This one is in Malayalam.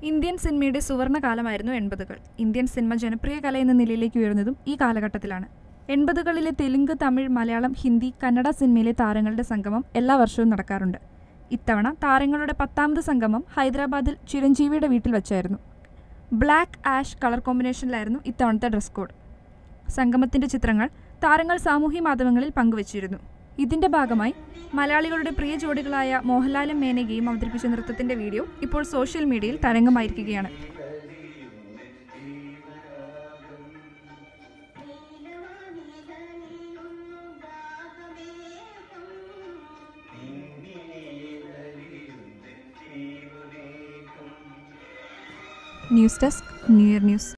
ഇന്ത്യൻ സിനിമയുടെ സുവർണ്ണ കാലമായിരുന്നു എൺപതുകൾ ഇന്ത്യൻ സിനിമ ജനപ്രിയ കല എന്ന നിലയിലേക്ക് ഉയർന്നതും ഈ കാലഘട്ടത്തിലാണ് എൺപതുകളിലെ തെലുങ്ക് തമിഴ് മലയാളം ഹിന്ദി കന്നഡ സിനിമയിലെ താരങ്ങളുടെ സംഗമം എല്ലാ വർഷവും നടക്കാറുണ്ട് ഇത്തവണ താരങ്ങളുടെ പത്താമത് സംഗമം ഹൈദരാബാദിൽ ചിരഞ്ജീവിയുടെ വീട്ടിൽ വച്ചായിരുന്നു ബ്ലാക്ക് ആഷ് കളർ കോമ്പിനേഷനിലായിരുന്നു ഇത്തവണത്തെ ഡ്രസ് കോഡ് സംഗമത്തിന്റെ ചിത്രങ്ങൾ താരങ്ങൾ സാമൂഹ്യ മാധ്യമങ്ങളിൽ പങ്കുവച്ചിരുന്നു ഇതിന്റെ ഭാഗമായി മലയാളികളുടെ പ്രിയ ജോഡികളായ മോഹൻലാലും മേനകയും അവതരിപ്പിച്ച നൃത്തത്തിന്റെ വീഡിയോ ഇപ്പോൾ സോഷ്യൽ മീഡിയയിൽ തരംഗമായിരിക്കുകയാണ് news desk new year news